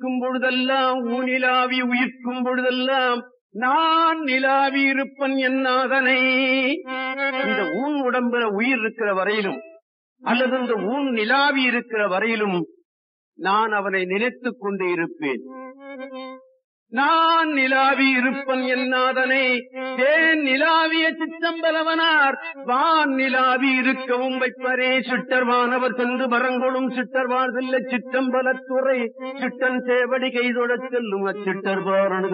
இருக்கும் பொழுதெல்லாம் ஊனிலாவி உயிர்க்கும் பொழுதெல்லாம் நான் நிலாவி இருப்பன் என்னாதனை இந்த ஊன் உடம்புல உயிர் இருக்கிற வரையிலும் அல்லது இந்த ஊன் நிலாவி இருக்கிற வரையிலும் நான் அவனை நினைத்துக் கொண்டு இருப்பேன் நான் நிலாவி இருப்பன் என்னாதனை தேன் நிலாவிய சிற்றம்பலவனார் வான் நிலாவி இருக்கவும் வைப்பரே சிட்டர்வானவர் சென்று மரங்கொழும் சிட்டர்வான் செல்ல சிற்றம்பலத்துறை சிட்டன் சேவடி கைதொடச் செல்லும் அச்சிட்டர்வாரனு